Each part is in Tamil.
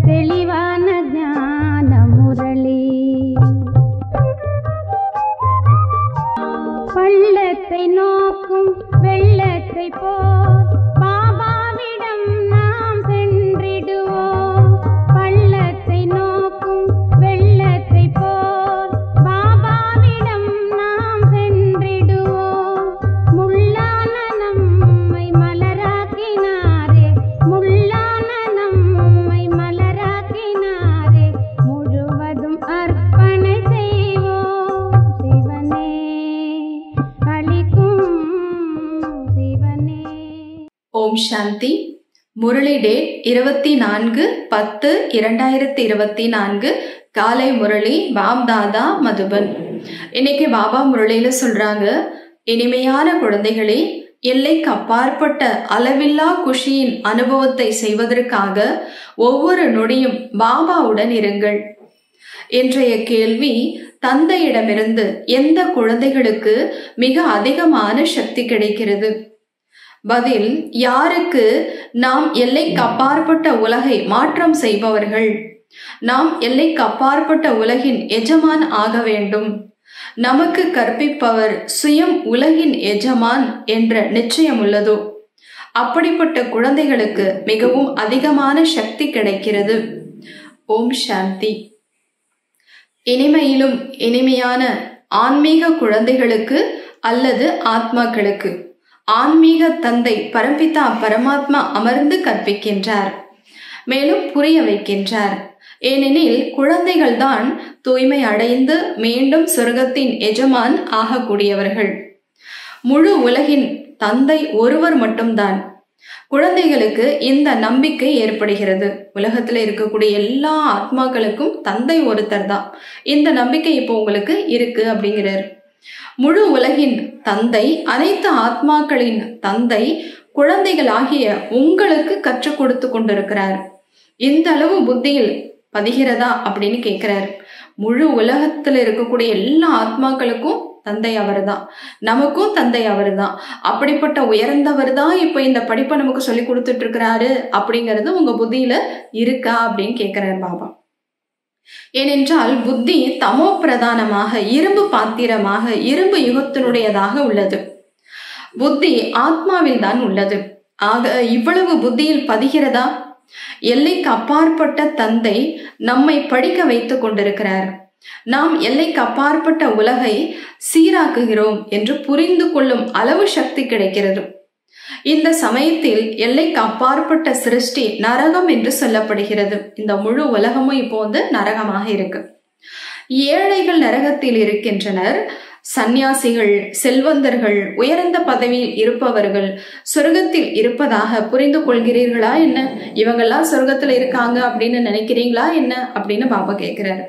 தெளிவான ஞான முரளி பள்ளத்தை நோக்கும் வெள்ளத்தை போல் பாபாவிடம் நாம் சென்றிடுவோம் பள்ளத்தை நோக்கும் வெள்ளத்தை போல் பாபாவிடம் நாம் சென்றிடுவோம் முள்ளான நம்மை மலராக்கினாரே முள்ளான நம்மை மலராக்கினாரே முழுவதும் அர்ப்பணை செய்வோம் சிவனே அளிக்கும் சிவனே ஓம் சாந்தி முரளி டேட் இருபத்தி நான்கு பத்து இரண்டாயிரத்தி இருபத்தி நான்கு காலை முரளி பாப் தாதா மதுபன் இன்னைக்கு பாபா முரளியில சொல்றாங்க இனிமையான குழந்தைகளே எல்லைக்கு அப்பாற்பட்ட அளவில்லா குஷியின் அனுபவத்தை செய்வதற்காக ஒவ்வொரு நொடியும் பாபாவுடன் இருங்கள் இன்றைய கேள்வி தந்தையிடமிருந்து எந்த குழந்தைகளுக்கு மிக அதிகமான சக்தி கிடைக்கிறது பதில் யாருக்கு நாம் எல்லைக்கு அப்பாற்பட்ட உலகை மாற்றம் செய்பவர்கள் நாம் எல்லைக்கு அப்பாற்பட்ட உலகின் எஜமான் ஆக வேண்டும் நமக்கு கற்பிப்பவர் சுயம் உலகின் எஜமான் என்ற நிச்சயம் உள்ளதோ அப்படிப்பட்ட குழந்தைகளுக்கு மிகவும் அதிகமான சக்தி கிடைக்கிறது ஓம் சாந்தி இனிமையிலும் இனிமையான ஆன்மீக குழந்தைகளுக்கு அல்லது ஆத்மாக்களுக்கு ஆன்மீக தந்தை பரம்பிதா பரமாத்மா அமர்ந்து கற்பிக்கின்றார் மேலும் புரிய வைக்கின்றார் ஏனெனில் குழந்தைகள்தான் தூய்மை அடைந்து மீண்டும் சொர்க்கத்தின் எஜமான் ஆகக்கூடியவர்கள் முழு உலகின் தந்தை ஒருவர் மட்டும்தான் குழந்தைகளுக்கு இந்த நம்பிக்கை ஏற்படுகிறது உலகத்துல இருக்கக்கூடிய எல்லா ஆத்மாக்களுக்கும் தந்தை ஒருத்தர் தான் இந்த நம்பிக்கை இப்போ உங்களுக்கு இருக்கு அப்படிங்கிறார் முழு உலகின் தந்தை அனைத்து ஆத்மாக்களின் தந்தை குழந்தைகளாகிய உங்களுக்கு கற்றுக் கொடுத்து கொண்டிருக்கிறார் இந்த அளவு புத்தியில் பதிகிறதா அப்படின்னு கேட்கிறார் முழு உலகத்துல இருக்கக்கூடிய எல்லா ஆத்மாக்களுக்கும் தந்தை அவர்தான் நமக்கும் தந்தை அவர்தான் அப்படிப்பட்ட உயர்ந்தவர் தான் இப்போ இந்த படிப்பை நமக்கு சொல்லி கொடுத்துட்டு இருக்கிறாரு அப்படிங்கிறது உங்க புத்தியில இருக்கா அப்படின்னு கேட்கிறார் பாபா ஏனென்றால் புத்தி தமோ பிரதானமாக இரும்பு பாத்திரமாக இரும்பு யுகத்தினுடையதாக உள்ளது புத்தி ஆத்மாவில் தான் உள்ளது ஆக இவ்வளவு புத்தியில் பதிகிறதா எல்லைக்கு அப்பாற்பட்ட தந்தை நம்மை படிக்க வைத்துக் கொண்டிருக்கிறார் நாம் எல்லைக்கு அப்பாற்பட்ட உலகை சீராக்குகிறோம் என்று புரிந்து கொள்ளும் அளவு சக்தி கிடைக்கிறது இந்த சமயத்தில் எல்லைக்கு அப்பாற்பட்ட சிருஷ்டி நரகம் என்று சொல்லப்படுகிறது இந்த முழு உலகமும் இப்போ வந்து நரகமாக இருக்கு ஏழைகள் நரகத்தில் இருக்கின்றனர் சந்நியாசிகள் செல்வந்தர்கள் உயர்ந்த பதவியில் இருப்பவர்கள் சொர்க்கத்தில் இருப்பதாக புரிந்து கொள்கிறீர்களா என்ன இவங்கெல்லாம் சொர்க்கத்துல இருக்காங்க அப்படின்னு நினைக்கிறீங்களா என்ன அப்படின்னு பாபா கேட்கிறாரு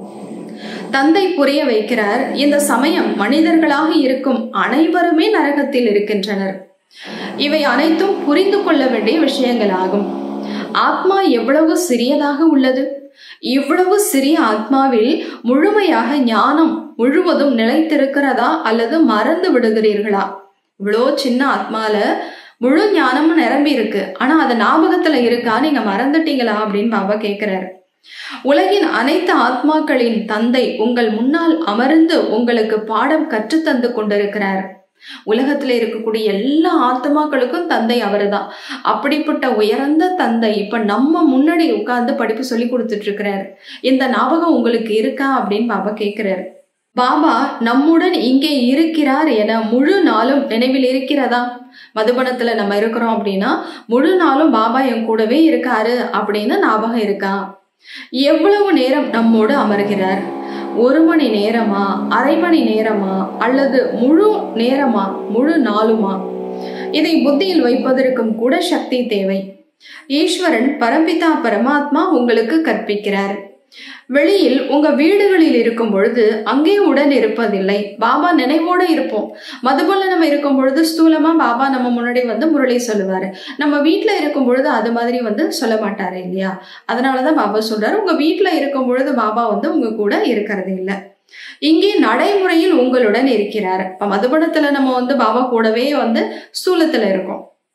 தந்தை புரிய வைக்கிறார் இந்த சமயம் மனிதர்களாக இருக்கும் அனைவருமே நரகத்தில் இருக்கின்றனர் இவை அனைத்தும் புரிந்து கொள்ள வேண்டிய விஷயங்களாகும் ஆத்மா எவ்வளவு சிறியதாக உள்ளது இவ்வளவு சிறிய ஆத்மாவில் முழுமையாக ஞானம் முழுவதும் நிலைத்திருக்கிறதா அல்லது மறந்து விடுகிறீர்களா இவ்வளோ சின்ன ஆத்மால முழு ஞானமும் நிரம்பி இருக்கு ஆனா அது ஞாபகத்துல இருக்கா நீங்க மறந்துட்டீங்களா அப்படின்னு பாபா கேட்கிறாரு உலகின் அனைத்து ஆத்மாக்களின் தந்தை உங்கள் முன்னால் அமர்ந்து உங்களுக்கு பாடம் கற்றுத்தந்து கொண்டிருக்கிறார் உலகத்துல இருக்கக்கூடிய எல்லா ஆத்மாக்களுக்கும் தந்தை அவர்தான் அப்படிப்பட்ட உயர்ந்த தந்தை இப்ப நம்ம முன்னாடி உட்கார்ந்து படிப்பு சொல்லி கொடுத்துட்டு இருக்கிறாரு இந்த ஞாபகம் உங்களுக்கு இருக்கா அப்படின்னு பாபா கேட்கிறாரு பாபா நம்முடன் இங்கே இருக்கிறார் என முழு நாளும் நினைவில் இருக்கிறதா மதுபனத்துல நம்ம இருக்கிறோம் அப்படின்னா முழு நாளும் பாபா என் கூடவே இருக்காரு அப்படின்னு ஞாபகம் இருக்கா எவ்வளவு நேரம் நம்மோடு அமர்கிறார் ஒரு மணி நேரமா அரை மணி நேரமா அல்லது முழு நேரமா முழு நாளுமா இதை புத்தியில் வைப்பதற்கும் கூட சக்தி தேவை ஈஸ்வரன் பரம்பிதா பரமாத்மா உங்களுக்கு கற்பிக்கிறார் வெளியில் உங்க வீடுகளில் இருக்கும் பொழுது அங்கே உடன் இருப்பதில்லை பாபா நினைவோட இருப்போம் மதுபோல நம்ம இருக்கும் பொழுது ஸ்தூலமா பாபா நம்ம முன்னாடி வந்து முரளி சொல்லுவாரு நம்ம வீட்டுல இருக்கும் பொழுது அது மாதிரி வந்து சொல்ல மாட்டாரு இல்லையா அதனாலதான் பாபா சொல்றாரு உங்க வீட்டுல இருக்கும் பொழுது பாபா வந்து உங்க கூட இருக்கிறது இல்லை இங்கே நடைமுறையில் உங்களுடன் இருக்கிறார் இப்ப மதுபனத்துல நம்ம வந்து பாபா கூடவே வந்து ஸ்தூலத்துல இருக்கோம்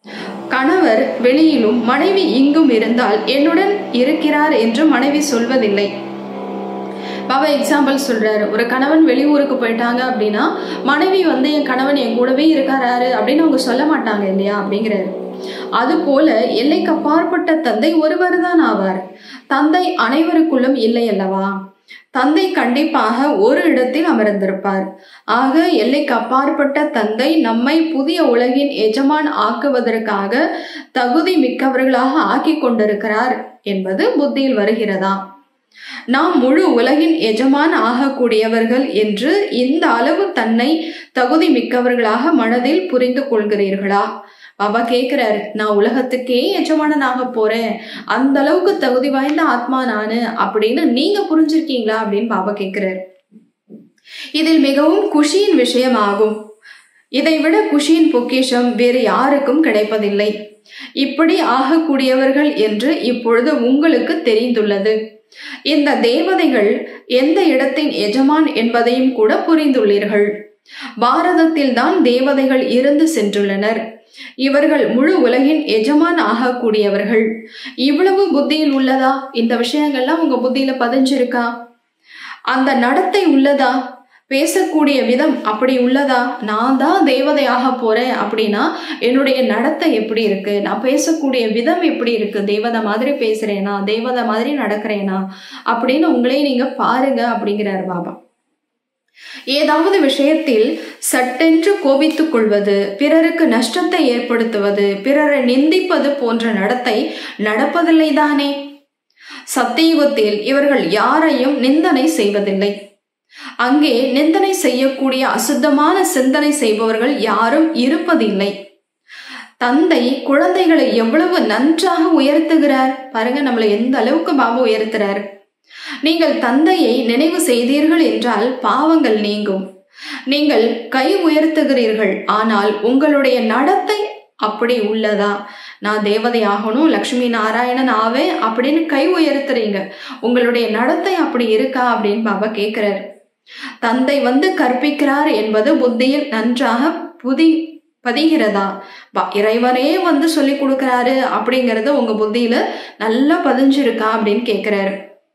கணவர் வெளியிலும் மனைவி இங்கும் இருந்தால் என்னுடன் இருக்கிறார் என்று மனைவி சொல்வதில்லை பாபா எக்ஸாம்பிள் சொல்றாரு ஒரு கணவன் வெளியூருக்கு போயிட்டாங்க அப்படின்னா மனைவி வந்து என் கணவன் என் கூடவே இருக்காரு அப்படின்னு அவங்க சொல்ல மாட்டாங்க இல்லையா அப்படிங்கிறாரு அது போல எல்லைக்கு அப்பாற்பட்ட தந்தை ஒருவர் தான் ஆவார் தந்தை அனைவருக்குள்ளும் இல்லை அல்லவா தந்தை கண்டிப்பாக ஒரு இடத்தில் அமர்ந்திருப்பார் ஆக எல்லைக்கு அப்பாற்பட்ட தந்தை நம்மை புதிய உலகின் எஜமான் ஆக்குவதற்காக தகுதி மிக்கவர்களாக ஆக்கி கொண்டிருக்கிறார் என்பது புத்தியில் வருகிறதா நாம் முழு உலகின் எஜமான் ஆகக்கூடியவர்கள் என்று இந்த அளவு தன்னை தகுதி மிக்கவர்களாக மனதில் புரிந்து கொள்கிறீர்களா பாபா கேக்குறாரு நான் உலகத்துக்கே எஜமானனாக போறேன் அந்த அளவுக்கு தகுதி வாய்ந்த ஆத்மா நானு அப்படின்னு நீங்க புரிஞ்சிருக்கீங்களா அப்படின்னு பாபா கேக்குறாரு இதில் மிகவும் குஷியின் விஷயம் ஆகும் இதைவிட குஷியின் பொக்கிஷம் வேறு யாருக்கும் கிடைப்பதில்லை இப்படி ஆகக்கூடியவர்கள் என்று இப்பொழுது உங்களுக்கு தெரிந்துள்ளது இந்த தேவதைகள் எந்த இடத்தின் எஜமான் என்பதையும் கூட புரிந்துள்ளீர்கள் பாரதத்தில் தான் தேவதைகள் இருந்து சென்றுள்ளனர் இவர்கள் முழு உலகின் எஜமான் ஆகக்கூடியவர்கள் இவ்வளவு புத்தியில் உள்ளதா இந்த விஷயங்கள்லாம் உங்க புத்தியில பதிஞ்சிருக்கா அந்த நடத்தை உள்ளதா பேசக்கூடிய விதம் அப்படி உள்ளதா நான் தான் தேவதையாக போறேன் அப்படின்னா என்னுடைய நடத்தை எப்படி இருக்கு நான் பேசக்கூடிய விதம் எப்படி இருக்கு தேவதை மாதிரி பேசுறேனா தேவதை மாதிரி நடக்கிறேனா அப்படின்னு உங்களே நீங்க பாருங்க அப்படிங்கிறார் பாபா ஏதாவது விஷயத்தில் சட்டென்று கோபித்துக் கொள்வது பிறருக்கு நஷ்டத்தை ஏற்படுத்துவது பிறரை நிந்திப்பது போன்ற நடத்தை நடப்பதில்லை தானே சத்தியுகத்தில் இவர்கள் யாரையும் நிந்தனை செய்வதில்லை அங்கே நிந்தனை செய்யக்கூடிய அசுத்தமான சிந்தனை செய்பவர்கள் யாரும் இருப்பதில்லை தந்தை குழந்தைகளை எவ்வளவு நன்றாக உயர்த்துகிறார் பாருங்க நம்மளை எந்த அளவுக்கு பாபா உயர்த்துறார் நீங்கள் தந்தையை நினைவு செய்தீர்கள் என்றால் பாவங்கள் நீங்கும் நீங்கள் கை உயர்த்துகிறீர்கள் ஆனால் உங்களுடைய நடத்தை அப்படி உள்ளதா நான் தேவதை ஆகணும் லக்ஷ்மி நாராயணன் ஆவேன் அப்படின்னு கை உயர்த்துறீங்க உங்களுடைய நடத்தை அப்படி இருக்கா அப்படின்னு பாபா கேட்கிறார் தந்தை வந்து கற்பிக்கிறார் என்பது புத்தியில் நன்றாக புதி பதிகிறதா இறைவனே வந்து சொல்லி கொடுக்கறாரு அப்படிங்கறது உங்க புத்தியில நல்லா பதிஞ்சிருக்கா அப்படின்னு கேக்குறாரு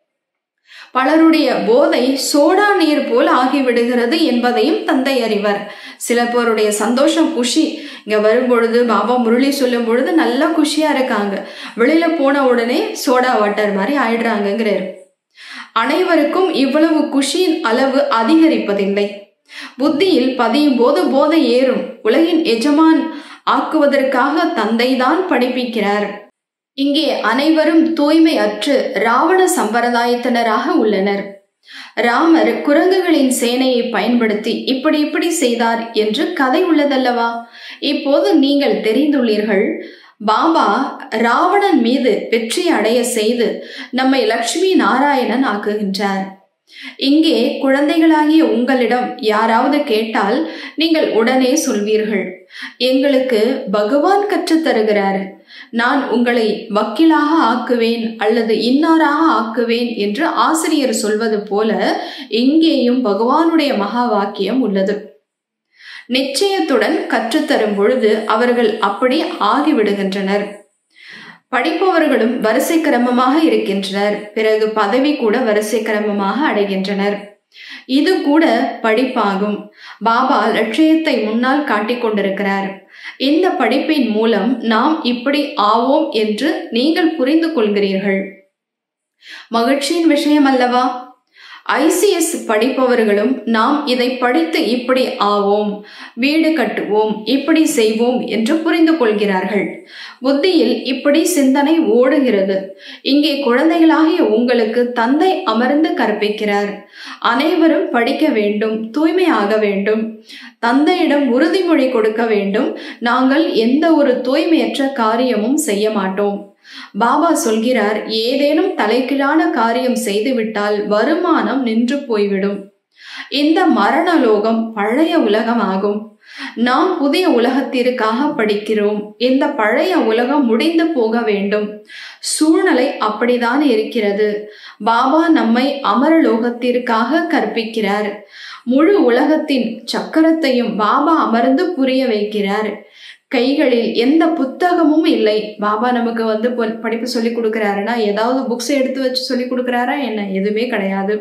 பலருடைய போதை சோடா நீர் போல் ஆகிவிடுகிறது என்பதையும் தந்தை அறிவர் சில பேருடைய சந்தோஷம் குஷி இங்க வரும்பொழுது பாபா முரளி சொல்லும் பொழுது நல்லா குஷியா இருக்காங்க வெளியில போன உடனே சோடா வாட்டர் மாதிரி ஆயிடுறாங்கிறாரு அனைவருக்கும் இவ்வளவு குஷியின் அளவு அதிகரிப்பதில்லை புத்தியில் பதியும் போது போதை ஏறும் உலகின் எஜமான் ஆக்குவதற்காக தந்தைதான் படிப்பிக்கிறார் இங்கே அனைவரும் தூய்மை அற்று ராவண சம்பிரதாயத்தினராக உள்ளனர் ராமர் குரங்குகளின் சேனையை பயன்படுத்தி இப்படி இப்படி செய்தார் என்று கதை உள்ளதல்லவா இப்போது நீங்கள் தெரிந்துள்ளீர்கள் பாபா ராவணன் மீது வெற்றி அடைய செய்து நம்மை லட்சுமி நாராயணன் ஆக்குகின்றார் இங்கே குழந்தைகளாகிய உங்களிடம் யாராவது கேட்டால் நீங்கள் உடனே சொல்வீர்கள் எங்களுக்கு பகவான் கற்றுத் தருகிறார் நான் உங்களை வக்கீலாக ஆக்குவேன் அல்லது இன்னாராக ஆக்குவேன் என்று ஆசிரியர் சொல்வது போல இங்கேயும் பகவானுடைய மகா வாக்கியம் உள்ளது நிச்சயத்துடன் கற்றுத்தரும் பொழுது அவர்கள் அப்படி ஆகிவிடுகின்றனர் படிப்பவர்களும் வரிசை கிரமமாக இருக்கின்றனர் பிறகு பதவி கூட வரிசை கிரமமாக அடைகின்றனர் இது கூட படிப்பாகும் பாபா லட்சியத்தை முன்னால் காட்டிக் கொண்டிருக்கிறார் இந்த படிப்பின் மூலம் நாம் இப்படி ஆவோம் என்று நீங்கள் புரிந்து கொள்கிறீர்கள் மகிழ்ச்சியின் விஷயம் அல்லவா ஐசிஎஸ் படிப்பவர்களும் நாம் இதை படித்து இப்படி ஆவோம் வீடு கட்டுவோம் இப்படி செய்வோம் என்று புரிந்து கொள்கிறார்கள் புத்தியில் இப்படி சிந்தனை ஓடுகிறது இங்கே குழந்தைகளாகிய உங்களுக்கு தந்தை அமர்ந்து கற்பிக்கிறார் அனைவரும் படிக்க வேண்டும் தூய்மையாக வேண்டும் தந்தையிடம் உறுதிமொழி கொடுக்க வேண்டும் நாங்கள் எந்த ஒரு தூய்மையற்ற காரியமும் செய்ய மாட்டோம் பாபா சொல்கிறார் ஏதேனும் தலைகீழான காரியம் செய்துவிட்டால் வருமானம் நின்று போய்விடும் இந்த மரணலோகம் பழைய உலகம் ஆகும் நாம் புதிய உலகத்திற்காக படிக்கிறோம் இந்த பழைய உலகம் முடிந்து போக வேண்டும் சூழ்நிலை அப்படிதான் இருக்கிறது பாபா நம்மை அமரலோகத்திற்காக கற்பிக்கிறார் முழு உலகத்தின் சக்கரத்தையும் பாபா அமர்ந்து புரிய வைக்கிறார் கைகளில் எந்த புத்தகமும் இல்லை பாபா நமக்கு வந்து பொ- படிப்பு சொல்லி கொடுக்குறாருன்னா ஏதாவது புக்ஸ் எடுத்து வச்சு சொல்லி கொடுக்குறாரா என்ன எதுவுமே கிடையாது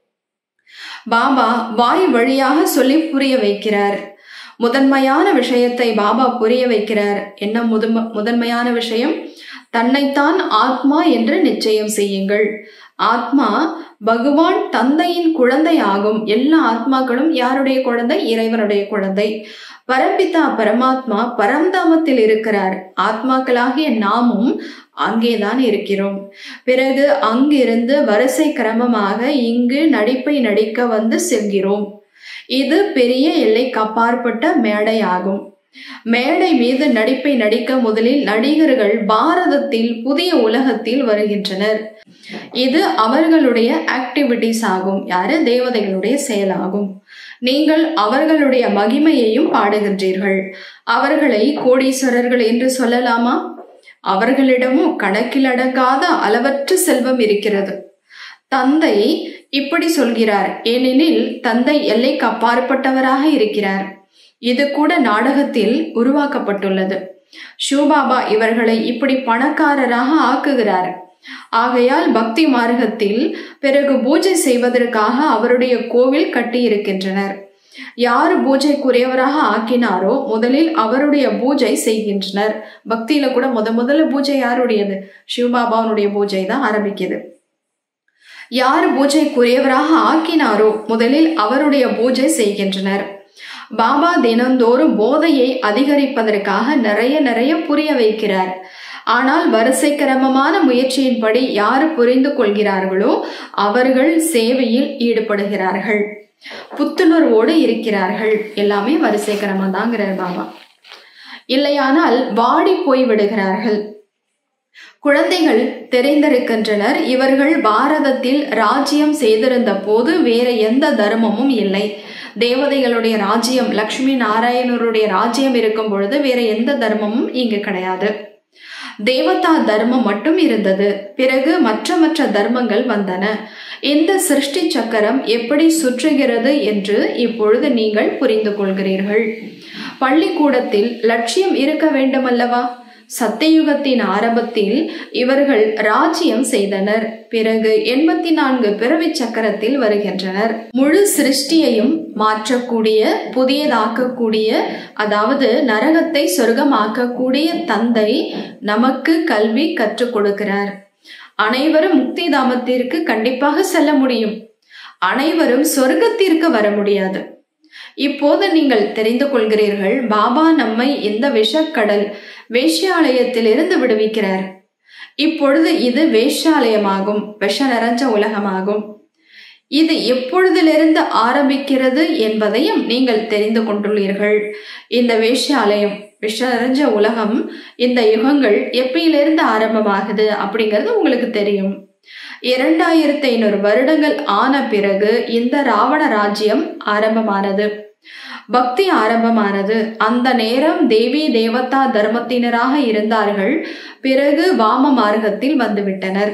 பாபா வாய் வழியாக சொல்லி புரிய வைக்கிறார் முதன்மையான விஷயத்தை பாபா புரிய வைக்கிறார் என்ன முதன்ம முதன்மையான விஷயம் தன்னைத்தான் ஆத்மா என்று நிச்சயம் செய்யுங்கள் ஆத்மா பகவான் தந்தையின் குழந்தை ஆகும் எல்லா ஆத்மாக்களும் யாருடைய குழந்தை இறைவனுடைய குழந்தை பரம்பிதா பரமாத்மா பரந்தாமத்தில் இருக்கிறார் ஆத்மாக்களாகிய நாமும் அங்கேதான் இருக்கிறோம் பிறகு அங்கிருந்து வரிசை கிரமமாக இங்கு நடிப்பை நடிக்க வந்து செல்கிறோம் இது பெரிய எல்லைக்கு அப்பாற்பட்ட மேடை ஆகும் மேடை மீது நடிப்பை நடிக்க முதலில் நடிகர்கள் பாரதத்தில் புதிய உலகத்தில் வருகின்றனர் இது அவர்களுடைய ஆக்டிவிட்டிஸ் ஆகும் யாரு தேவதைகளுடைய செயலாகும் நீங்கள் அவர்களுடைய மகிமையையும் பாடுகின்றீர்கள் அவர்களை கோடீஸ்வரர்கள் என்று சொல்லலாமா அவர்களிடமும் கணக்கில் அடங்காத அளவற்ற செல்வம் இருக்கிறது தந்தை இப்படி சொல்கிறார் ஏனெனில் தந்தை எல்லைக்கு அப்பாற்பட்டவராக இருக்கிறார் இது கூட நாடகத்தில் உருவாக்கப்பட்டுள்ளது ஷூபாபா இவர்களை இப்படி பணக்காரராக ஆக்குகிறார் ஆகையால் பக்தி மார்க்கத்தில் பிறகு பூஜை செய்வதற்காக அவருடைய கோவில் கட்டியிருக்கின்றனர் யார் பூஜைக்குரியவராக ஆக்கினாரோ முதலில் அவருடைய பூஜை செய்கின்றனர் பக்தியில கூட முத முதல்ல பூஜை யாருடையது சிவபாபாவுடைய பூஜை தான் ஆரம்பிக்குது யார் பூஜைக்குரியவராக ஆக்கினாரோ முதலில் அவருடைய பூஜை செய்கின்றனர் பாபா தினந்தோறும் போதையை அதிகரிப்பதற்காக நிறைய நிறைய புரிய வைக்கிறார் ஆனால் வரிசை கிரமமான முயற்சியின்படி யார் புரிந்து கொள்கிறார்களோ அவர்கள் சேவையில் ஈடுபடுகிறார்கள் புத்துணர்வோடு இருக்கிறார்கள் எல்லாமே வரிசை கிரமம் தாங்கிறார் பாபா இல்லையானால் வாடி போய் விடுகிறார்கள் குழந்தைகள் தெரிந்திருக்கின்றனர் இவர்கள் பாரதத்தில் ராஜ்யம் செய்திருந்த போது வேற எந்த தர்மமும் இல்லை தேவதைகளுடைய ராஜ்யம் லக்ஷ்மி நாராயணருடைய ராஜ்யம் இருக்கும் பொழுது வேற எந்த தர்மமும் இங்கு கிடையாது தேவதா தர்மம் மட்டும் இருந்தது பிறகு மற்ற மற்ற தர்மங்கள் வந்தன இந்த சிருஷ்டி சக்கரம் எப்படி சுற்றுகிறது என்று இப்பொழுது நீங்கள் புரிந்து கொள்கிறீர்கள் பள்ளிக்கூடத்தில் லட்சியம் இருக்க வேண்டுமல்லவா சத்தியுகத்தின் ஆரம்பத்தில் இவர்கள் ராஜ்யம் செய்தனர் பிறகு எண்பத்தி நான்கு பிறவி சக்கரத்தில் வருகின்றனர் முழு சிருஷ்டியையும் மாற்றக்கூடிய புதியதாக்கக்கூடிய அதாவது நரகத்தை சொர்க்கமாக்கக்கூடிய தந்தை நமக்கு கல்வி கற்றுக் கொடுக்கிறார் அனைவரும் முக்தி தாமத்திற்கு கண்டிப்பாக செல்ல முடியும் அனைவரும் சொர்க்கத்திற்கு வர முடியாது இப்போது நீங்கள் தெரிந்து கொள்கிறீர்கள் பாபா நம்மை இந்த விஷக்கடல் வேஷ்யாலயத்திலிருந்து விடுவிக்கிறார் இப்பொழுது இது வேஷ்யாலயமாகும் விஷ நிறைஞ்ச உலகமாகும் இது எப்பொழுதிலிருந்து ஆரம்பிக்கிறது என்பதையும் நீங்கள் தெரிந்து கொண்டுள்ளீர்கள் இந்த வேஷ்யாலயம் விஷ நிறைஞ்ச உலகம் இந்த யுகங்கள் எப்பயிலிருந்து ஆரம்பமாகுது அப்படிங்கிறது உங்களுக்கு தெரியும் இரண்டாயிரத்தி ஐநூறு வருடங்கள் ஆன பிறகு இந்த ராவண ராஜ்யம் ஆரம்பமானது பக்தி ஆரம்பமானது அந்த நேரம் தேவி தேவதா தர்மத்தினராக இருந்தார்கள் பிறகு வாம மார்க்கத்தில் வந்துவிட்டனர்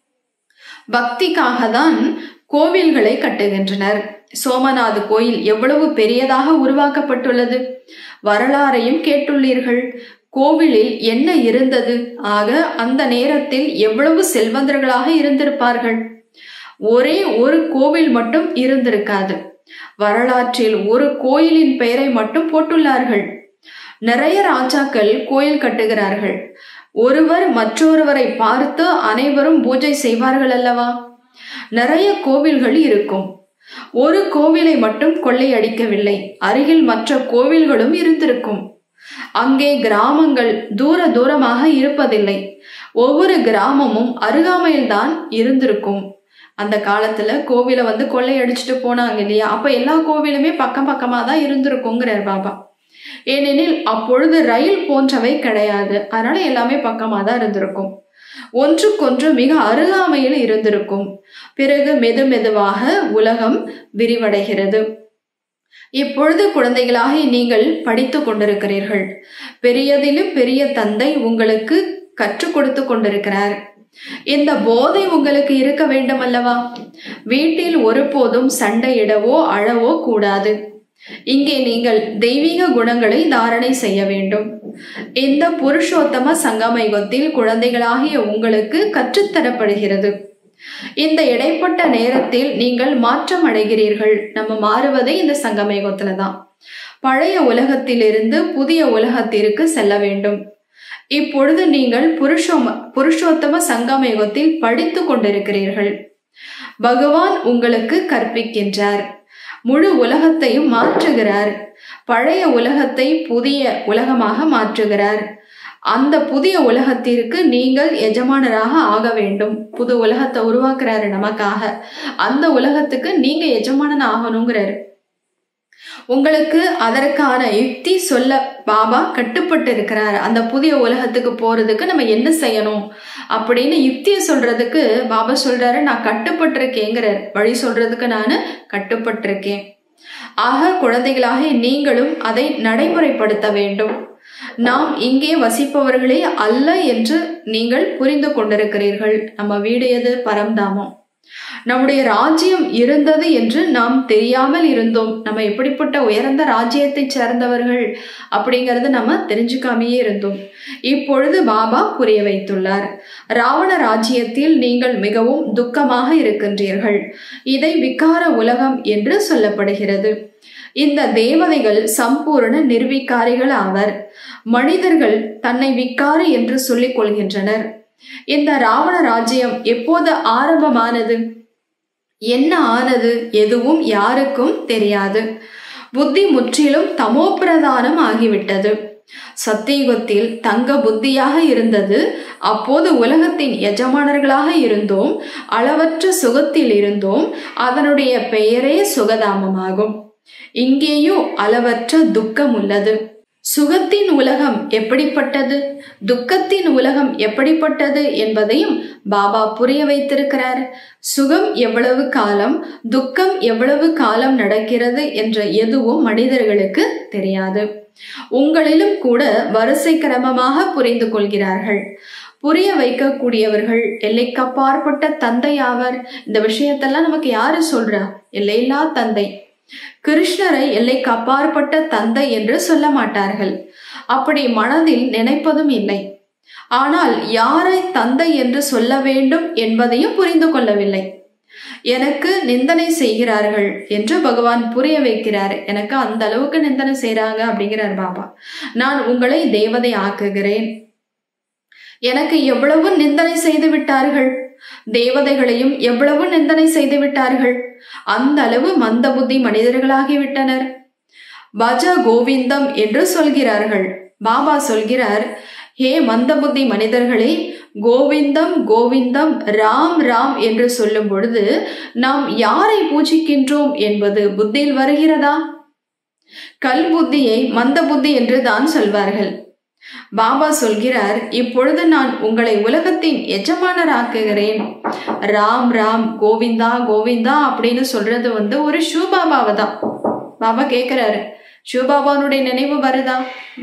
பக்திக்காக தான் கோவில்களை கட்டுகின்றனர் சோமநாத் கோயில் எவ்வளவு பெரியதாக உருவாக்கப்பட்டுள்ளது வரலாறையும் கேட்டுள்ளீர்கள் கோவிலில் என்ன இருந்தது ஆக அந்த நேரத்தில் எவ்வளவு செல்வந்தர்களாக இருந்திருப்பார்கள் ஒரே ஒரு கோவில் மட்டும் இருந்திருக்காது வரலாற்றில் ஒரு கோயிலின் பெயரை மட்டும் போட்டுள்ளார்கள் நிறைய ராஜாக்கள் கோயில் கட்டுகிறார்கள் ஒருவர் மற்றொருவரை பார்த்து அனைவரும் பூஜை செய்வார்கள் அல்லவா நிறைய கோவில்கள் இருக்கும் ஒரு கோவிலை மட்டும் கொள்ளையடிக்கவில்லை அருகில் மற்ற கோவில்களும் இருந்திருக்கும் அங்கே கிராமங்கள் தூர தூரமாக இருப்பதில்லை ஒவ்வொரு கிராமமும் அருகாமையில்தான் இருந்திருக்கும் அந்த காலத்துல கோவிலை வந்து கொள்ளையடிச்சிட்டு போனாங்க இல்லையா அப்ப எல்லா கோவிலுமே பக்கம் பக்கமா தான் இருந்திருக்குங்கிறார் பாபா ஏனெனில் அப்பொழுது ரயில் போன்றவை கிடையாது அதனால எல்லாமே பக்கமா தான் இருந்திருக்கும் ஒன்றுக்கொன்று மிக அருகாமையில் இருந்திருக்கும் பிறகு மெது மெதுவாக உலகம் விரிவடைகிறது இப்பொழுது குழந்தைகளாக நீங்கள் படித்து கொண்டிருக்கிறீர்கள் பெரியதிலும் பெரிய தந்தை உங்களுக்கு கற்றுக் கொடுத்து கொண்டிருக்கிறார் இந்த போதை உங்களுக்கு இருக்க வேண்டும் அல்லவா வீட்டில் ஒருபோதும் சண்டையிடவோ அழவோ கூடாது இங்கே நீங்கள் தெய்வீக குணங்களை தாரணை செய்ய வேண்டும் இந்த புருஷோத்தம சங்கமயுகத்தில் குழந்தைகளாகிய உங்களுக்கு கற்றுத்தரப்படுகிறது இந்த இடைப்பட்ட நேரத்தில் நீங்கள் மாற்றம் அடைகிறீர்கள் நம்ம மாறுவதே இந்த சங்கமயுகத்துல தான் பழைய உலகத்திலிருந்து புதிய உலகத்திற்கு செல்ல வேண்டும் இப்பொழுது நீங்கள் புருஷோம புருஷோத்தம சங்கமயுகத்தில் படித்து கொண்டிருக்கிறீர்கள் பகவான் உங்களுக்கு கற்பிக்கின்றார் முழு உலகத்தையும் மாற்றுகிறார் பழைய உலகத்தை புதிய உலகமாக மாற்றுகிறார் அந்த புதிய உலகத்திற்கு நீங்கள் எஜமானராக ஆக வேண்டும் புது உலகத்தை உருவாக்குறாரு நமக்காக அந்த உலகத்துக்கு நீங்க எஜமானன் ஆகணுங்கிறாரு உங்களுக்கு அதற்கான யுக்தி சொல்ல பாபா கட்டுப்பட்டு இருக்கிறார் அந்த புதிய உலகத்துக்கு போறதுக்கு நம்ம என்ன செய்யணும் அப்படின்னு யுக்தியை சொல்றதுக்கு பாபா சொல்றாரு நான் கட்டுப்பட்டிருக்கேங்கிறார் வழி சொல்றதுக்கு நான் கட்டுப்பட்டிருக்கேன் ஆக குழந்தைகளாக நீங்களும் அதை நடைமுறைப்படுத்த வேண்டும் நாம் இங்கே வசிப்பவர்களே அல்ல என்று நீங்கள் புரிந்து கொண்டிருக்கிறீர்கள் நம்ம வீடு எது பரம்தாமம் நம்முடைய ராஜ்யம் இருந்தது என்று நாம் தெரியாமல் இருந்தோம் நம்ம எப்படிப்பட்ட உயர்ந்த ராஜ்யத்தை சேர்ந்தவர்கள் அப்படிங்கறது நம்ம தெரிஞ்சுக்காமையே இருந்தோம் இப்பொழுது பாபா புரிய வைத்துள்ளார் ராவண ராஜ்யத்தில் நீங்கள் மிகவும் துக்கமாக இருக்கின்றீர்கள் இதை விகார உலகம் என்று சொல்லப்படுகிறது இந்த தேவதைகள் சம்பூர்ண நிர்விகாரிகள் ஆவர் மனிதர்கள் தன்னை விக்காரி என்று சொல்லிக் கொள்கின்றனர் இந்த ராவண ராஜ்யம் எப்போது ஆரம்பமானது என்ன ஆனது எதுவும் யாருக்கும் தெரியாது புத்தி முற்றிலும் தமோபிரதானம் ஆகிவிட்டது சத்தியுகத்தில் தங்க புத்தியாக இருந்தது அப்போது உலகத்தின் எஜமானர்களாக இருந்தோம் அளவற்ற சுகத்தில் இருந்தோம் அதனுடைய பெயரே சுகதாமமாகும் இங்கேயும் அளவற்ற துக்கம் உள்ளது சுகத்தின் உலகம் எப்படிப்பட்டது துக்கத்தின் உலகம் எப்படிப்பட்டது என்பதையும் பாபா புரிய வைத்திருக்கிறார் சுகம் எவ்வளவு காலம் துக்கம் எவ்வளவு காலம் நடக்கிறது என்ற எதுவும் மனிதர்களுக்கு தெரியாது உங்களிலும் கூட வரிசை கிரமமாக புரிந்து கொள்கிறார்கள் புரிய வைக்கக்கூடியவர்கள் எல்லைக்கப்பாற்பட்ட தந்தை ஆவர் இந்த விஷயத்தெல்லாம் நமக்கு யாரு சொல்றா எல்லையில்லா தந்தை கிருஷ்ணரை எல்லைக்கு அப்பாற்பட்ட தந்தை என்று சொல்ல மாட்டார்கள் அப்படி மனதில் நினைப்பதும் இல்லை ஆனால் யாரை தந்தை என்று சொல்ல வேண்டும் என்பதையும் புரிந்து கொள்ளவில்லை எனக்கு நிந்தனை செய்கிறார்கள் என்று பகவான் புரிய வைக்கிறார் எனக்கு அந்த அளவுக்கு நிந்தனை செய்றாங்க அப்படிங்கிறார் பாபா நான் உங்களை தேவதை ஆக்குகிறேன் எனக்கு எவ்வளவு நிந்தனை செய்து விட்டார்கள் தேவதைகளையும் எவ்வளவு நிந்தனை செய்து விட்டார்கள் அந்த அளவு மந்த புத்தி மனிதர்களாகிவிட்டனர் பஜ கோவிந்தம் என்று சொல்கிறார்கள் பாபா சொல்கிறார் ஹே மந்த புத்தி மனிதர்களே கோவிந்தம் கோவிந்தம் ராம் ராம் என்று சொல்லும் பொழுது நாம் யாரை பூஜிக்கின்றோம் என்பது புத்தியில் வருகிறதா கல் புத்தியை மந்த புத்தி என்று தான் சொல்வார்கள் பாபா சொல்கிறார் இப்பொழுது நான் உங்களை உலகத்தின் எஜமானராக்குகிறேன் ராம் ராம் கோவிந்தா கோவிந்தா அப்படின்னு சொல்றது வந்து ஒரு ஷூபாபாவை தான் பாபா கேட்கிறாரு ஷூபாபானுடைய நினைவு வருதா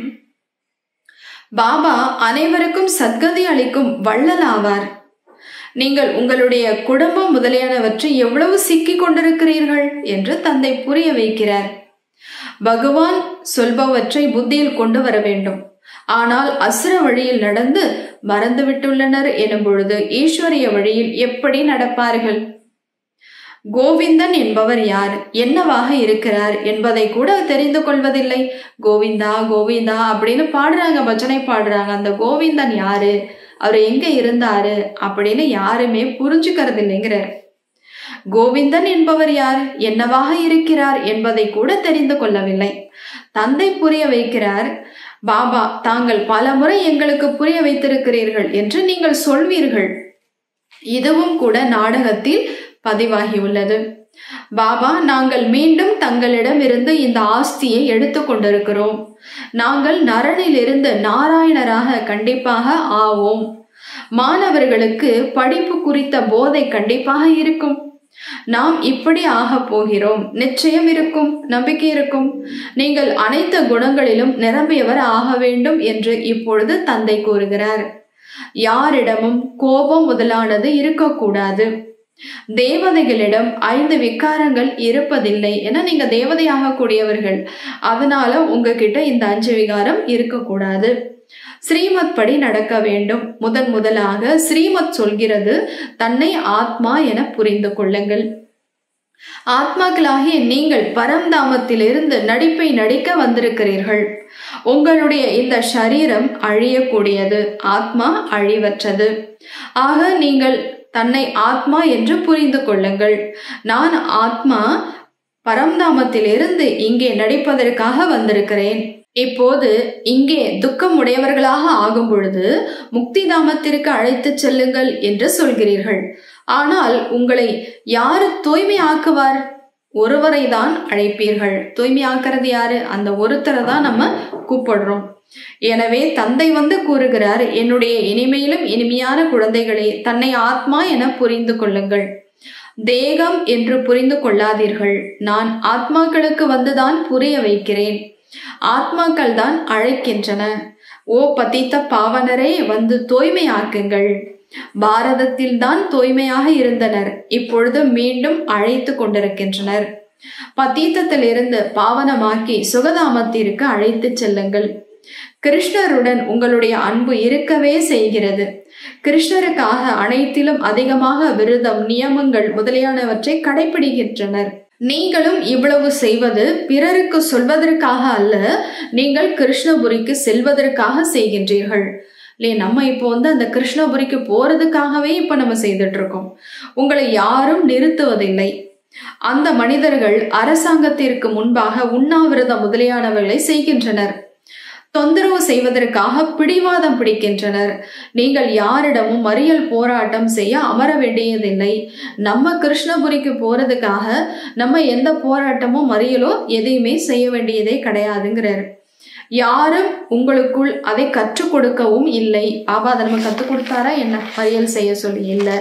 பாபா அனைவருக்கும் சத்கதி அளிக்கும் வள்ளல் ஆவார் நீங்கள் உங்களுடைய குடும்பம் முதலியானவற்றை எவ்வளவு சிக்கிக் கொண்டிருக்கிறீர்கள் என்று தந்தை புரிய வைக்கிறார் பகவான் சொல்பவற்றை புத்தியில் கொண்டு வர வேண்டும் ஆனால் அசுர வழியில் நடந்து மறந்துவிட்டுள்ளனர் எனும் பொழுது ஈஸ்வரிய வழியில் எப்படி நடப்பார்கள் கோவிந்தன் என்பவர் யார் என்னவாக இருக்கிறார் என்பதை கூட தெரிந்து கொள்வதில்லை கோவிந்தா கோவிந்தா அப்படின்னு பாடுறாங்க பஜனை பாடுறாங்க அந்த கோவிந்தன் யாரு அவர் எங்க இருந்தாரு அப்படின்னு யாருமே புரிஞ்சுக்கிறது இல்லைங்கிறார் கோவிந்தன் என்பவர் யார் என்னவாக இருக்கிறார் என்பதை கூட தெரிந்து கொள்ளவில்லை தந்தை புரிய வைக்கிறார் பாபா தாங்கள் பல முறை எங்களுக்கு புரிய வைத்திருக்கிறீர்கள் என்று நீங்கள் சொல்வீர்கள் இதுவும் கூட நாடகத்தில் பதிவாகியுள்ளது பாபா நாங்கள் மீண்டும் தங்களிடம் இருந்து இந்த ஆஸ்தியை எடுத்து கொண்டிருக்கிறோம் நாங்கள் நரனிலிருந்து நாராயணராக கண்டிப்பாக ஆவோம் மாணவர்களுக்கு படிப்பு குறித்த போதை கண்டிப்பாக இருக்கும் நாம் இப்படி ஆக போகிறோம் நிச்சயம் இருக்கும் நம்பிக்கை இருக்கும் நீங்கள் அனைத்து குணங்களிலும் நிரம்பியவர் ஆக வேண்டும் என்று இப்பொழுது தந்தை கூறுகிறார் யாரிடமும் கோபம் முதலானது இருக்கக்கூடாது தேவதைகளிடம் ஐந்து விகாரங்கள் இருப்பதில்லை ஏன்னா நீங்க தேவதையாக கூடியவர்கள் அதனால உங்ககிட்ட இந்த அஞ்சு விகாரம் இருக்கக்கூடாது ஸ்ரீமத் படி நடக்க வேண்டும் முதன் முதலாக ஸ்ரீமத் சொல்கிறது தன்னை ஆத்மா என புரிந்து கொள்ளுங்கள் ஆத்மாக்களாகிய நீங்கள் பரம்தாமத்திலிருந்து நடிப்பை நடிக்க வந்திருக்கிறீர்கள் உங்களுடைய இந்த சரீரம் அழியக்கூடியது ஆத்மா அழிவற்றது ஆக நீங்கள் தன்னை ஆத்மா என்று புரிந்து கொள்ளுங்கள் நான் ஆத்மா பரம்தாமத்திலிருந்து இங்கே நடிப்பதற்காக வந்திருக்கிறேன் இப்போது இங்கே துக்கம் உடையவர்களாக ஆகும் பொழுது முக்தி தாமத்திற்கு அழைத்துச் செல்லுங்கள் என்று சொல்கிறீர்கள் ஆனால் உங்களை யாரு தூய்மையாக்குவார் ஒருவரை தான் அழைப்பீர்கள் தூய்மையாக்குறது யாரு அந்த ஒருத்தரை தான் நம்ம கூப்பிடுறோம் எனவே தந்தை வந்து கூறுகிறார் என்னுடைய இனிமையிலும் இனிமையான குழந்தைகளே தன்னை ஆத்மா என புரிந்து கொள்ளுங்கள் தேகம் என்று புரிந்து கொள்ளாதீர்கள் நான் ஆத்மாக்களுக்கு வந்துதான் புரிய வைக்கிறேன் ஆத்மாக்கள் தான் அழைக்கின்றன ஓ பதித்த பாவனரே வந்து தூய்மையாக்குங்கள் பாரதத்தில் தான் தூய்மையாக இருந்தனர் இப்பொழுது மீண்டும் அழைத்து கொண்டிருக்கின்றனர் பத்தீத்தத்திலிருந்து பாவனமாக்கி சுகதாமத்திற்கு அழைத்து செல்லுங்கள் கிருஷ்ணருடன் உங்களுடைய அன்பு இருக்கவே செய்கிறது கிருஷ்ணருக்காக அனைத்திலும் அதிகமாக விரதம் நியமங்கள் முதலியானவற்றை கடைபிடிக்கின்றனர் நீங்களும் இவ்வளவு செய்வது பிறருக்கு சொல்வதற்காக அல்ல நீங்கள் கிருஷ்ணபுரிக்கு செல்வதற்காக செய்கின்றீர்கள் இல்லையே நம்ம இப்போ வந்து அந்த கிருஷ்ணபுரிக்கு போறதுக்காகவே இப்ப நம்ம செய்துட்டு இருக்கோம் உங்களை யாரும் நிறுத்துவதில்லை அந்த மனிதர்கள் அரசாங்கத்திற்கு முன்பாக உண்ணாவிரதம் முதலியானவர்களை செய்கின்றனர் தொந்தரவு செய்வதற்காக பிடிவாதம் பிடிக்கின்றனர் நீங்கள் யாரிடமும் மறியல் போராட்டம் செய்ய அமர வேண்டியதில்லை நம்ம கிருஷ்ணபுரிக்கு போறதுக்காக நம்ம எந்த போராட்டமும் மறியலோ எதையுமே செய்ய வேண்டியதே கிடையாதுங்கிறார் யாரும் உங்களுக்குள் அதை கற்றுக் கொடுக்கவும் இல்லை பாபா அதை நம்ம கற்றுக் கொடுத்தாரா என்ன மறியல் செய்ய சொல்லி இல்லை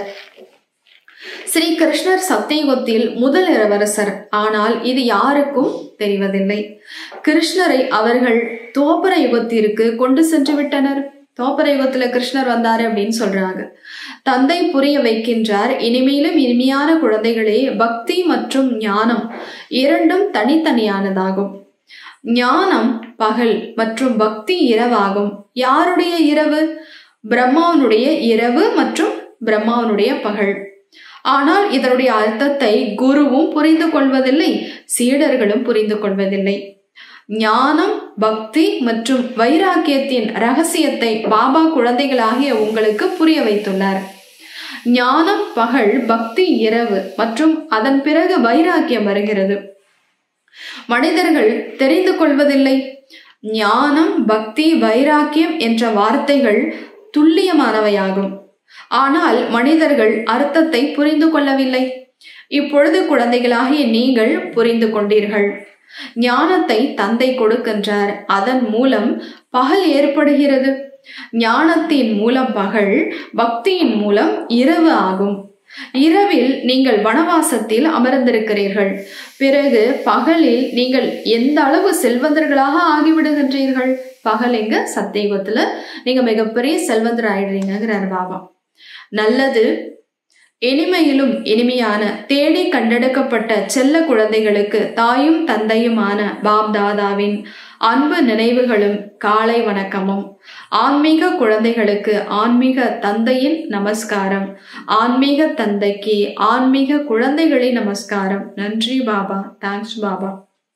ஸ்ரீ கிருஷ்ணர் சத்தியுகத்தில் முதல் இளவரசர் ஆனால் இது யாருக்கும் தெரிவதில்லை கிருஷ்ணரை அவர்கள் தோப்பர யுகத்திற்கு கொண்டு சென்று விட்டனர் தோப்பர யுகத்துல கிருஷ்ணர் வந்தாரு அப்படின்னு சொல்றாங்க தந்தை புரிய வைக்கின்றார் இனிமேலும் இனிமையான குழந்தைகளே பக்தி மற்றும் ஞானம் இரண்டும் தனித்தனியானதாகும் ஞானம் பகல் மற்றும் பக்தி இரவாகும் யாருடைய இரவு பிரம்மாவனுடைய இரவு மற்றும் பிரம்மாவனுடைய பகல் ஆனால் இதனுடைய அர்த்தத்தை குருவும் புரிந்து கொள்வதில்லை சீடர்களும் புரிந்து கொள்வதில்லை ஞானம் பக்தி மற்றும் வைராக்கியத்தின் ரகசியத்தை பாபா குழந்தைகளாகிய உங்களுக்கு புரிய வைத்துள்ளார் ஞானம் பகல் பக்தி இரவு மற்றும் அதன் பிறகு வைராக்கியம் வருகிறது மனிதர்கள் தெரிந்து கொள்வதில்லை ஞானம் பக்தி வைராக்கியம் என்ற வார்த்தைகள் துல்லியமானவையாகும் ஆனால் மனிதர்கள் அர்த்தத்தை புரிந்து கொள்ளவில்லை இப்பொழுது குழந்தைகளாகிய நீங்கள் புரிந்து கொண்டீர்கள் ஞானத்தை தந்தை கொடுக்கின்றார் அதன் மூலம் பகல் ஏற்படுகிறது ஞானத்தின் மூலம் பகல் பக்தியின் மூலம் இரவு ஆகும் இரவில் நீங்கள் வனவாசத்தில் அமர்ந்திருக்கிறீர்கள் பிறகு பகலில் நீங்கள் எந்த அளவு செல்வந்தர்களாக ஆகிவிடுகின்றீர்கள் பகல் எங்க சத்தியுகத்துல நீங்க மிகப்பெரிய செல்வந்தர் ஆயிடுறீங்கிறார் பாபா நல்லது இனிமையிலும் இனிமையான தேடி கண்டெடுக்கப்பட்ட செல்ல குழந்தைகளுக்கு தாயும் தந்தையுமான பாப் தாதாவின் அன்பு நினைவுகளும் காலை வணக்கமும் ஆன்மீக குழந்தைகளுக்கு ஆன்மீக தந்தையின் நமஸ்காரம் ஆன்மீக தந்தைக்கு ஆன்மீக குழந்தைகளின் நமஸ்காரம் நன்றி பாபா தேங்க்ஸ் பாபா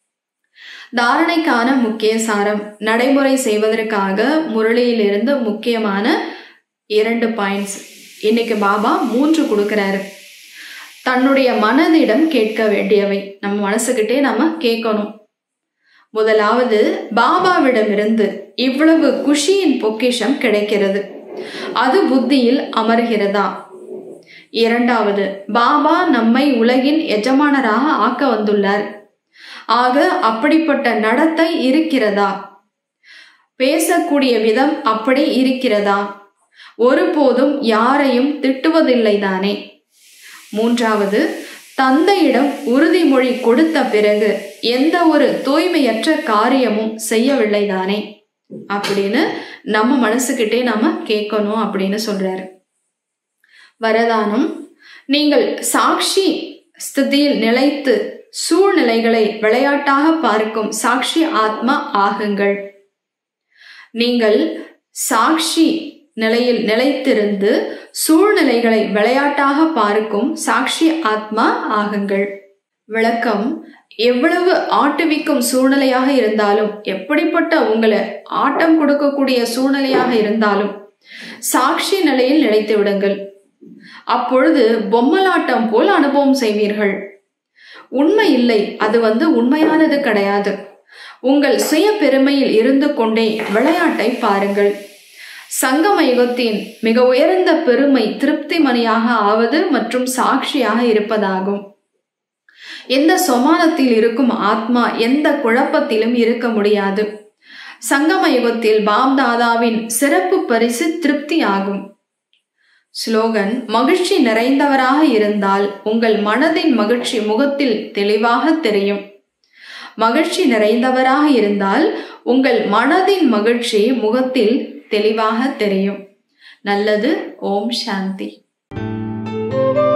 தாரணைக்கான முக்கிய சாரம் நடைமுறை செய்வதற்காக முரளியிலிருந்து முக்கியமான இரண்டு பாயிண்ட்ஸ் இன்னைக்கு பாபா மூன்று கொடுக்கிறாரு தன்னுடைய மனதிடம் கேட்க வேண்டியவை நம்ம மனசுக்கிட்டே நம்ம கேட்கணும் முதலாவது பாபாவிடமிருந்து இவ்வளவு குஷியின் பொக்கிஷம் கிடைக்கிறது அது புத்தியில் அமர்கிறதா இரண்டாவது பாபா நம்மை உலகின் எஜமானராக ஆக்க வந்துள்ளார் ஆக அப்படிப்பட்ட நடத்தை இருக்கிறதா பேசக்கூடிய விதம் அப்படி இருக்கிறதா ஒருபோதும் யாரையும் திட்டுவதில்லை தானே மூன்றாவது தந்தையிடம் உறுதிமொழி கொடுத்த பிறகு எந்த ஒரு தூய்மையற்ற காரியமும் செய்யவில்லை தானே அப்படின்னு நம்ம மனசுக்கிட்டே நாம கேட்கணும் அப்படின்னு சொல்றாரு வரதானம் நீங்கள் சாட்சி ஸ்திதியில் நிலைத்து சூழ்நிலைகளை விளையாட்டாக பார்க்கும் சாட்சி ஆத்மா ஆகுங்கள் நீங்கள் சாட்சி நிலையில் நிலைத்திருந்து சூழ்நிலைகளை விளையாட்டாக பார்க்கும் சாட்சி ஆத்மா ஆகுங்கள் விளக்கம் எவ்வளவு ஆட்டுவிக்கும் சூழ்நிலையாக இருந்தாலும் எப்படிப்பட்ட உங்களை ஆட்டம் கொடுக்கக்கூடிய சூழ்நிலையாக இருந்தாலும் சாட்சி நிலையில் நிலைத்து விடுங்கள் அப்பொழுது பொம்மலாட்டம் போல் அனுபவம் செய்வீர்கள் உண்மை இல்லை அது வந்து உண்மையானது கிடையாது உங்கள் சுய பெருமையில் இருந்து கொண்டே விளையாட்டை பாருங்கள் சங்கம யுகத்தின் மிக உயர்ந்த பெருமை திருப்தி மணியாக ஆவது மற்றும் சாட்சியாக இருப்பதாகும் எந்த சொமானத்தில் இருக்கும் ஆத்மா எந்த குழப்பத்திலும் இருக்க முடியாது சங்கம யுகத்தில் பாப்தாதாவின் சிறப்பு பரிசு திருப்தி ஆகும் ஸ்லோகன் மகிழ்ச்சி நிறைந்தவராக இருந்தால் உங்கள் மனதின் மகிழ்ச்சி முகத்தில் தெளிவாக தெரியும் மகிழ்ச்சி நிறைந்தவராக இருந்தால் உங்கள் மனதின் மகிழ்ச்சி முகத்தில் தெளிவாக தெரியும் நல்லது ஓம் சாந்தி thank you